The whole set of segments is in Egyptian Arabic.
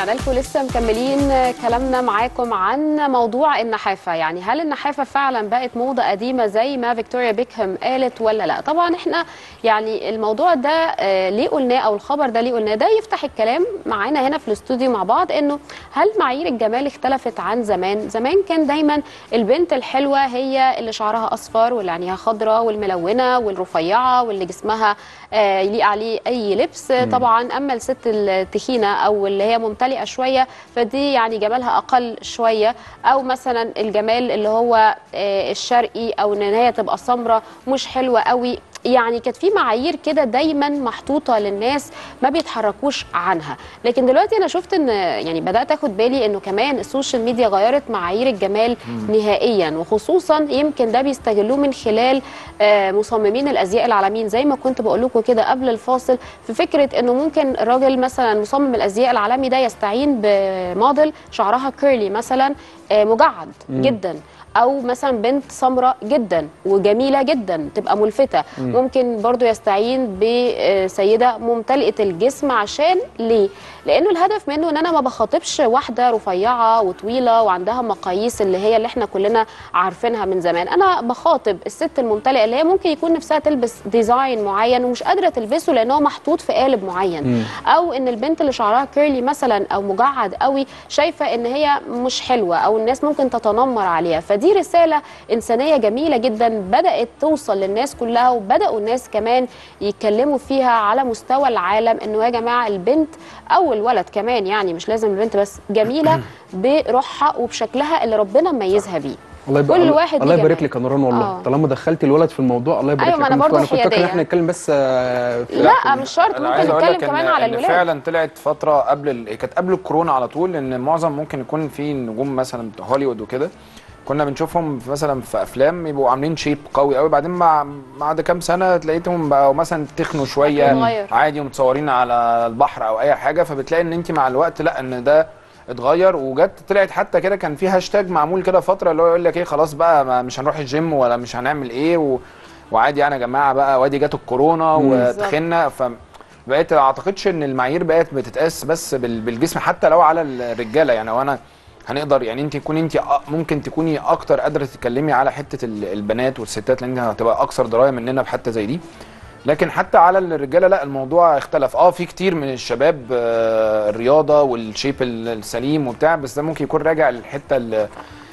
ورجعنا لكم لسه مكملين كلامنا معاكم عن موضوع النحافه يعني هل النحافه فعلا بقت موضه قديمه زي ما فيكتوريا بيكهام قالت ولا لا طبعا احنا يعني الموضوع ده آه، ليه قلناه او الخبر ده ليه قلناه ده يفتح الكلام معانا هنا في الاستوديو مع بعض انه هل معايير الجمال اختلفت عن زمان زمان كان دايما البنت الحلوه هي اللي شعرها اصفر واللي عينيها خضراء والملونه والرفيعه واللي جسمها آه، يليق عليه اي لبس طبعا اما الست التخينه او اللي هي ممتلئه شويه فدي يعني جمالها اقل شويه او مثلا الجمال اللي هو آه، الشرقي او ان هي تبقى سمراء مش حلوه قوي يعني كانت في معايير كده دايما محطوطه للناس ما بيتحركوش عنها لكن دلوقتي انا شفت ان يعني بدات اخد بالي انه كمان السوشيال ميديا غيرت معايير الجمال نهائيا وخصوصا يمكن ده بيستغلوه من خلال آه، مصممين الازياء العالميين زي ما كنت بقول لكم كده قبل الفاصل في فكره انه ممكن الراجل مثلا مصمم الازياء العالمي ده يستعين بموديل شعرها كيرلي مثلا آه، مجعد جدا او مثلا بنت سمراء جدا وجميله جدا تبقى ملفته ممكن برضو يستعين بسيده ممتلئه الجسم عشان ليه لانه الهدف منه ان انا ما بخاطبش واحده رفيعه وطويله وعندها مقاييس اللي هي اللي احنا كلنا عارفينها من زمان انا بخاطب الست الممتلئه اللي هي ممكن يكون نفسها تلبس ديزاين معين ومش قادره تلبسه لان هو محطوط في قالب معين او ان البنت اللي شعرها كيرلي مثلا او مجعد قوي شايفه ان هي مش حلوه او الناس ممكن تتنمر عليها فدي رساله انسانيه جميله جدا بدات توصل للناس كلها وبداوا الناس كمان يتكلموا فيها على مستوى العالم انه يا جماعه البنت او الولد كمان يعني مش لازم البنت بس جميله بروحها وبشكلها اللي ربنا مميزها بيه الله يبارك كل الله- واحد الله ليه يبارك جمال. لك يا نوران والله آه. طالما دخلتي الولد في الموضوع الله يبارك أيوة، لك ما أنا أنا كنت- برضه كنت فاكر ان حيادية. احنا نتكلم بس آه، في لا مش شرط انا ممكن عايز اقول نتكلم لك كمان إن, على إن الولاد فعلا طلعت فتره قبل ال... كانت قبل الكورونا على طول ان معظم ممكن يكون في نجوم مثلا بتوع هوليوود وكده كنا بنشوفهم في مثلا في افلام يبقوا عاملين شيب قوي قوي بعدين مع بعد كام سنه تلاقيتهم بقوا مثلا تخنوا شويه شكله اتغير. عادي ومتصورين على البحر او اي حاجه فبتلاقي ان انت مع الوقت لا ان ده اتغير وجت طلعت حتى كده كان في هاشتاج معمول كده فتره اللي هو يقول لك ايه خلاص بقى ما مش هنروح الجيم ولا مش هنعمل ايه و... وعادي يعني يا جماعه بقى وادي جت الكورونا وتخنا ف بقيت اعتقدش ان المعايير بقت بتتقاس بس بال- بالجسم حتى لو على الرجاله يعني وانا هنقدر يعني انت تكوني انت ممكن تكوني اكتر قادره تتكلمي على حته ال- البنات والستات لان هتبقى اكثر درايه مننا بحته زي دي لكن حتى على الرجاله لا الموضوع اختلف اه في كتير من الشباب آه، الرياضه والشيب ال- السليم وبتاع بس ده ممكن يكون راجع للحته ال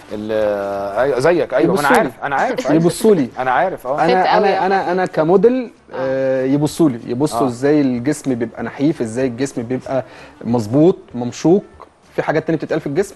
ال- أيوة زيك ايوه انا يبصوا لي. عارف انا عارف أيوة. يبصوا لي انا عارف اه فت انا قوي انا أوي. انا انا كموديل آه، يبصوا لي يبصوا آه. ازاي الجسم بيبقى نحيف ازاي الجسم بيبقى مظبوط ممشوق في حاجات تانية بتتقال في الجسم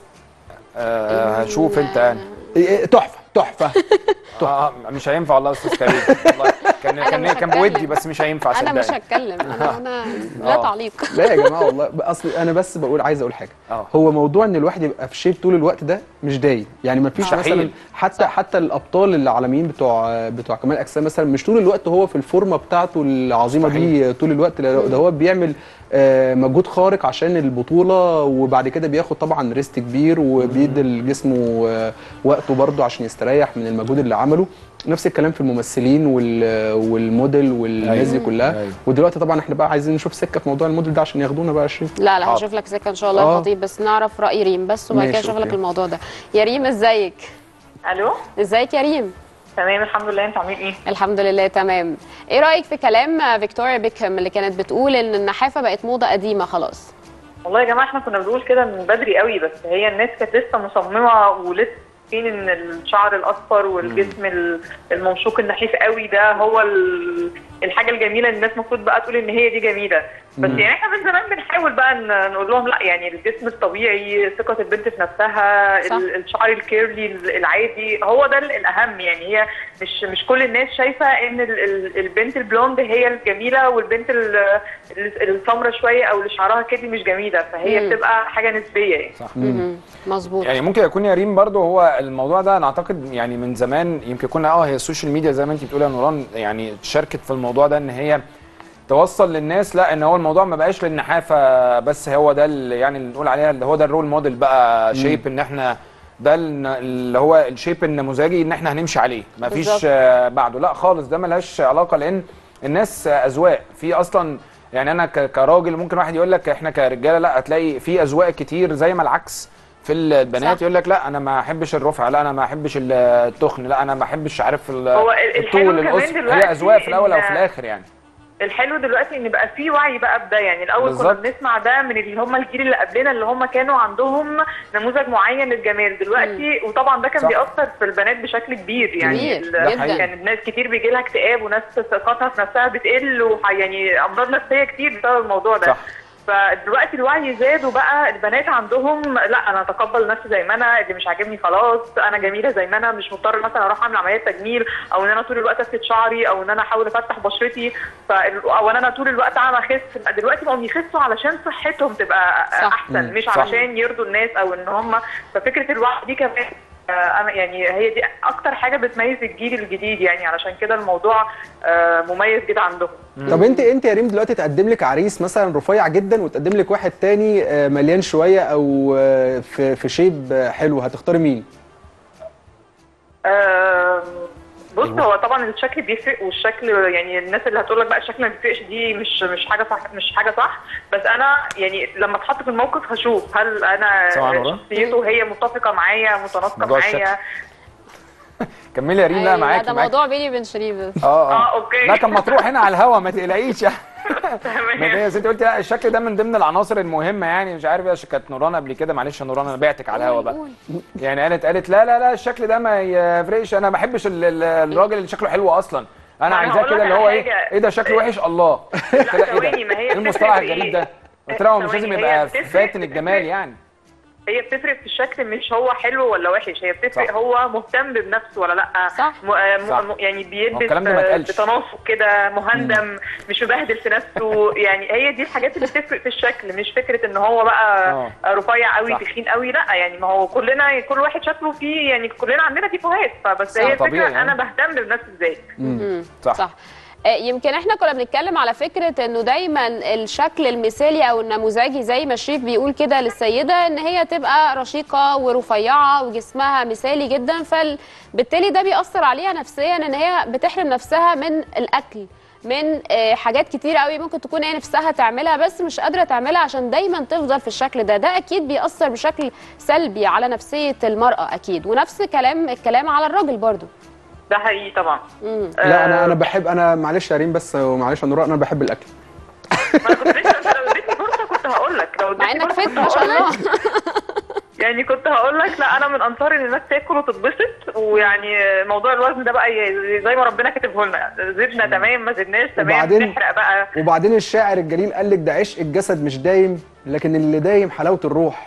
آه، هشوف انت يعني إيه، إيه، تحفه تحفه آه مش هينفع والله يا استاذ كريم والله كان أنا كان مش كان هتكلم. بودي بس مش هينفع انا مش صدقني هتكلم انا انا لا آه. تعليق لا يا جماعه والله اصل انا بس بقول عايز اقول حاجه اه. هو موضوع ان الواحد يبقى في شيب طول الوقت ده مش دايم يعني ما فيش مستحيل. مثلا حتى حتى الابطال العالميين بتوع بتوع كمال الاجسام مثلا مش طول الوقت هو في الفورمه بتاعته العظيمه دي طول الوقت لا، ده هو بيعمل آه، مجهود خارق عشان البطوله وبعد كده بياخد طبعا ريست كبير وبيدي لجسمه آه، وقته برضه عشان يستريح من المجهود اللي عمله نفس الكلام في الممثلين وال- والموديل والناس دي أيوة. كلها أيوة. ودلوقتي طبعا احنا بقى عايزين نشوف سكه في موضوع الموديل ده عشان ياخدونا بقى 20 لا لا حاضر. هشوف لك سكه ان شاء الله يا آه. خطيب بس نعرف راي ريم بس وبعد كده ماشي، اشوف لك أوكي. الموضوع ده يا ريم ازيك الو ازيك يا ريم تمام الحمد لله انتوا عاملين ايه الحمد لله تمام ايه رايك في كلام فيكتوريا بيكهام اللي كانت بتقول ان النحافه بقت موضه قديمه خلاص والله يا جماعه احنا كنا بنقول كده من بدري قوي بس هي الناس كانت لسه مصممه ولسه فين ان الشعر الاصفر والجسم ال- الممشوق النحيف قوي ده هو ال- الحاجه الجميله اللي الناس المفروض بقى تقول ان هي دي جميله بس يعني احنا من زمان بنحاول بقى ن- نقول لهم لا يعني الجسم الطبيعي ثقه البنت في نفسها صح. ال- الشعر الكيرلي العادي هو ده ال- الاهم يعني هي مش مش كل الناس شايفه ان ال- ال- البنت البلوند هي الجميله والبنت ال- ال- السمراء شويه او اللي شعرها كده مش جميله فهي مم. بتبقى حاجه نسبيه يعني مهم. مظبوط يعني ممكن يكون يا ريم برضو هو الموضوع ده انا اعتقد يعني من زمان يمكن كنا اه هي السوشيال ميديا زي ما انت بتقولي يا نوران يعني شاركت في الموضوع ده ان هي توصل للناس لا ان هو الموضوع ما بقاش للنحافه بس هو ده اللي يعني اللي نقول عليها اللي هو ده الرول موديل بقى شيب ان احنا ده الن- اللي هو الشيب النموذجي ان احنا هنمشي عليه ما فيش بالظبط. آه، بعده لا خالص ده ملهاش علاقه لان الناس آه، اذواق في اصلا يعني انا ك- كراجل ممكن واحد يقول لك احنا كرجاله لا هتلاقي في اذواق كتير زي ما العكس في البنات صح. يقول لك لا انا ما احبش الرفع لا انا ما احبش التخن لا انا ما احبش عارف ال- هو ال- الحلو الطول كمان القصر دلوقتي هي اذواق في الاول او إن- في الاخر يعني الحلو دلوقتي ان بقى في وعي بقى بده يعني الاول بالظبط. كنا بنسمع ده من اللي هم الجيل اللي قبلنا اللي هم كانوا عندهم نموذج معين للجمال دلوقتي وطبعا ده كان صح. بيأثر في البنات بشكل كبير يعني كبير ال- ده حقيقي. كان ناس كتير بيجي لها اكتئاب وناس ثقتها في نفسها بتقل وح- يعني امراض نفسيه كتير بسبب الموضوع ده صح. فدلوقتي الوعي زاد وبقى البنات عندهم لا انا اتقبل نفسي زي ما انا اللي مش عاجبني خلاص انا جميله زي ما انا مش مضطر مثلا اروح اعمل عمليات تجميل او ان انا طول الوقت افرد شعري او ان انا احاول افتح بشرتي ف... او ان انا طول الوقت اعمل اخس دلوقتي بقوا يخسوا علشان صحتهم تبقى صح. احسن مم. مش صح. علشان يرضوا الناس او ان هم ففكره الوعي دي كمان آه، انا يعني هي دي اكتر حاجه بتميز الجيل الجديد يعني علشان كده الموضوع آه، مميز جدا عندهم طب انت انت يا ريم دلوقتي تقدم لك عريس مثلا رفيع جدا وتقدم لك واحد تاني آه، مليان شويه او آه، في في شيب آه، حلو هتختاري مين؟ آم، بص هو طبعا الشكل بيفرق والشكل يعني الناس اللي هتقول لك بقى الشكل ما بيفرقش دي مش مش حاجه صح مش حاجه صح بس انا يعني لما اتحط في الموقف هشوف هل انا سواء نوران. شخصيته هي متفقه معايا متناسقه موضوع معايا كملي يا ريم لا أيوة، معاكي ده معاكي موضوع بيني وبين شريف بس. اه اه اوكي لا كان مطروح هنا على الهوا ما تقلقيش يعني تمام. ما هي ست قلت لا الشكل ده من ضمن العناصر المهمه يعني مش عارف ايه عشان كانت نوران قبل كده معلش يا نوران انا بعتك على الهوا بقى قول. يعني قالت قالت لا لا لا الشكل ده ما يفرقش انا ما بحبش ال- ال- الراجل اللي شكله حلو اصلا انا ما أنا عايزاه هقول كده لك اللي على هو ايه حاجة. ايه ده شكله وحش الله قلت لها ثواني، ما هي ايه المصطلح بتفرق في الغريب إيه؟ ده قلت لها هو مش ثواني، لازم هي يبقى بتفرق- فاتن الجمال بتفرق. يعني هي بتفرق في الشكل مش هو حلو ولا وحش هي بتفرق صح. هو مهتم بنفسه ولا لا صح. م... آه، م... صح. م... يعني هو بيلبس الكلام ده ما آه، اتقالش. بتناسق كده مهندم مش مبهدل في نفسه يعني هي دي الحاجات اللي بتفرق في الشكل مش فكره ان هو بقى آه. رفيع قوي صح. تخين قوي لا يعني ما هو كلنا كل واحد شكله فيه يعني كلنا عندنا ديفوهات فبس صح، هي طبيعي الفكره يعني. انا بهتم بنفسي ازاي مم. صح. صح آه، يمكن احنا كنا بنتكلم على فكره انه دايما الشكل المثالي او النموذجي زي ما شريف بيقول كده للسيده ان هي تبقى رشيقه ورفيعه وجسمها مثالي جدا فبالتالي ده بيأثر عليها نفسيا ان هي بتحرم نفسها من الاكل من آه، حاجات كتير قوي ممكن تكون هي نفسها تعملها بس مش قادره تعملها عشان دايما تفضل في الشكل ده ده اكيد بيأثر بشكل سلبي على نفسيه المراه اكيد ونفس كلام الكلام على الراجل برضو ده حقيقي طبعا مم. لا انا آه، انا بحب انا معلش يا ريم بس ومعلش يا نوران انا بحب الاكل ما انا كنت لسه انت لو اديتني فرصه كنت هقول لك لو مع اديتني انك فرصة فت ما شاء هقول لك. الله يعني كنت هقول لك لا انا من انصار ان الناس تاكل وتتبسط ويعني موضوع الوزن ده بقى ي- زي ما ربنا كاتبه لنا زدنا تمام ما زدناش تمام وبعدين- نحرق بقى وبعدين الشاعر الجليل قال لك ده عشق الجسد مش دايم لكن اللي دايم حلاوه الروح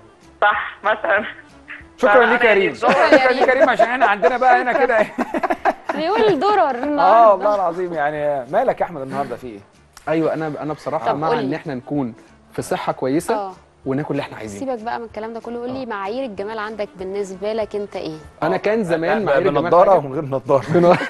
صح مثلا شكرا فأنا ليك يا يعني ريم الظاهر شكرا ليك يا ريم عشان احنا عندنا بقى هنا كده إيه. بيقول درر اه النهارده والله العظيم يعني مالك يا احمد النهارده في ايه ايوه انا انا بصراحه طب مع قولي. ان احنا نكون في صحه كويسه اه وناكل اللي احنا عايزينه سيبك بقى من الكلام ده كله قول لي معايير الجمال عندك بالنسبه لك انت ايه انا كان زمان ب- معايير الجمال بنضاره حاجة- ومن غير نضاره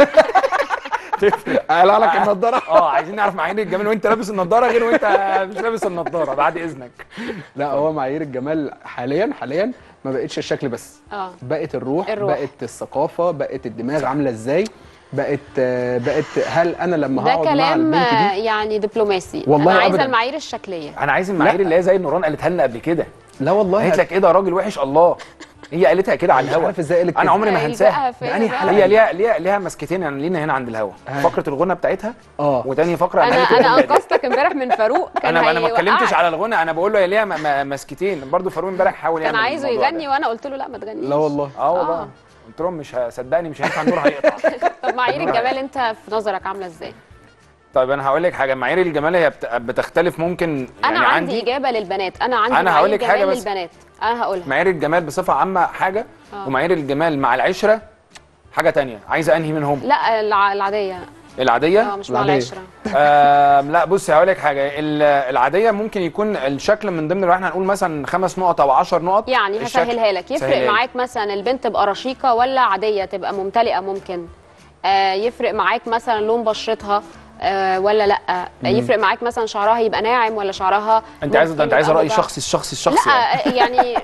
قلع لك النضاره اه عايزين نعرف معايير الجمال وانت لابس النضاره غير وانت مش لابس النضاره بعد اذنك لا هو معايير الجمال حاليا حاليا ما بقتش الشكل بس اه بقت الروح, الروح. بقت الثقافه بقت الدماغ عامله ازاي بقت آه، بقت هل انا لما ده هقعد مع كلام البنت آه، دي يعني دبلوماسي والله انا عايزه أبداً. المعايير الشكليه انا عايز المعايير اللي هي زي النوران قالتها لنا قبل كده لا والله قالت لك ايه ده راجل وحش الله هي قالتها كده على مش الهوا عارف ازاي قالت انا كده. عمري ما إيه هنساها بقى فين بأنهي بقى؟ حلقة؟ هي ليها ليها ليها مسكتين يعني لينا هنا عند الهوا ها. فقره الغنى بتاعتها اه وتاني فقره انا قالت انا الجمال. انقذتك امبارح من فاروق كان انا انا ما اتكلمتش هيوقعك. على الغنى انا بقول له هي ليها م- م- مسكتين برضو فاروق امبارح حاول كان يعمل عايزه الموضوع يغني ده. وانا قلت له لا ما تغنيش لا والله اه والله آه. قلت لهم مش هصدقني مش هينفع النور هيقطع طب معايير الجمال انت في نظرك عامله ازاي طيب انا هقول لك حاجه معايير الجمال هي بت- بتختلف ممكن يعني انا عندي اجابه للبنات انا عندي أنا هقول معايير لك حاجة جمال بس. للبنات انا هقولها معايير الجمال بصفه عامه حاجه آه. ومعايير الجمال مع العشره حاجه تانية عايزه انهي منهم لا الع- العاديه اه العاديه مش مع العادية. العشره آه لا بصي هقول لك حاجه ال- العاديه ممكن يكون الشكل من ضمن لو احنا هنقول مثلا خمس نقط او 10 نقط يعني الشكل. هسهلها لك يفرق سهلها لي. معاك مثلا البنت تبقى رشيقه ولا عاديه تبقى ممتلئه ممكن آه يفرق معاك مثلا لون بشرتها آه ولا لا آه يفرق معاك مثلا شعرها يبقى ناعم ولا شعرها انت عايزه ده انت ممكن عايزه يبقى راي بقى- شخصي الشخصي الشخصي يعني. لا آه، يعني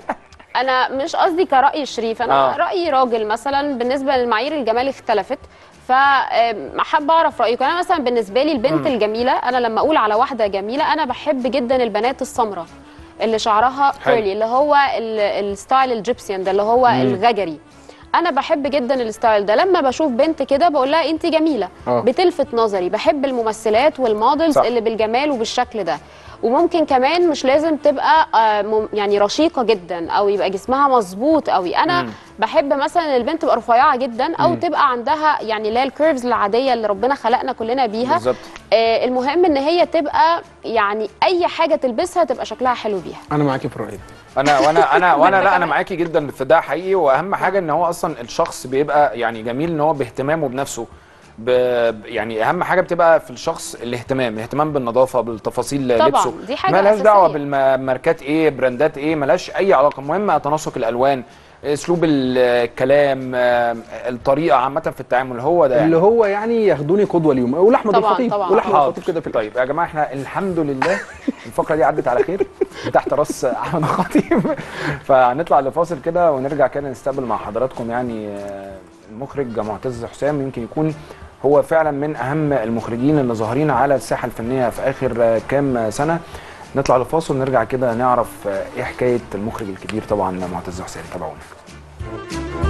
انا مش قصدي كراي شريف انا آه. آه. رايي راجل مثلا بالنسبه للمعايير الجمال اختلفت فحابه اعرف رايكم انا مثلا بالنسبه لي البنت الجميله انا لما اقول على واحده جميله انا بحب جدا البنات السمراء اللي شعرها حلو. كيرلي اللي هو ال- الستايل الجيبسيان ده اللي هو الغجري انا بحب جدا الستايل ده لما بشوف بنت كده بقول لها انت جميله آه. بتلفت نظري بحب الممثلات والمودلز صح. اللي بالجمال وبالشكل ده وممكن كمان مش لازم تبقى آه، مم- يعني رشيقه جدا او يبقى جسمها مظبوط قوي انا مم. بحب مثلا البنت تبقى رفيعه جدا او تبقى عندها يعني اللي هي الكيرفز العاديه اللي ربنا خلقنا كلنا بيها بالظبط آه، المهم ان هي تبقى يعني اي حاجه تلبسها تبقى شكلها حلو بيها انا معاكي في الراي ده انا وانا انا وانا لا انا كمان. معاكي جدا في ده حقيقي واهم حاجه ان هو اصلا الشخص بيبقى يعني جميل ان هو باهتمامه بنفسه ب... يعني اهم حاجه بتبقى في الشخص الاهتمام الاهتمام بالنظافه بالتفاصيل طبعاً، لبسه دي حاجة مالهاش أساسية. دعوه بالماركات ايه براندات ايه ملهاش اي علاقه المهم تناسق الالوان اسلوب الكلام آه، الطريقه عامه في التعامل هو ده يعني. اللي هو يعني ياخدوني قدوه اليوم والاحمد طبعاً، الخطيب طبعاً. والاحمد حاضر. الخطيب كده في الآخر. طيب يا جماعه احنا الحمد لله الفقره دي عدت على خير من تحت راس احمد الخطيب فهنطلع لفاصل كده ونرجع كده نستقبل مع حضراتكم يعني آه، المخرج معتز حسام يمكن يكون هو فعلا من اهم المخرجين اللي ظاهرين على الساحه الفنيه في اخر آه، كام سنه نطلع لفاصل ونرجع كده نعرف آه، ايه حكايه المخرج الكبير طبعا معتز حسام تابعونا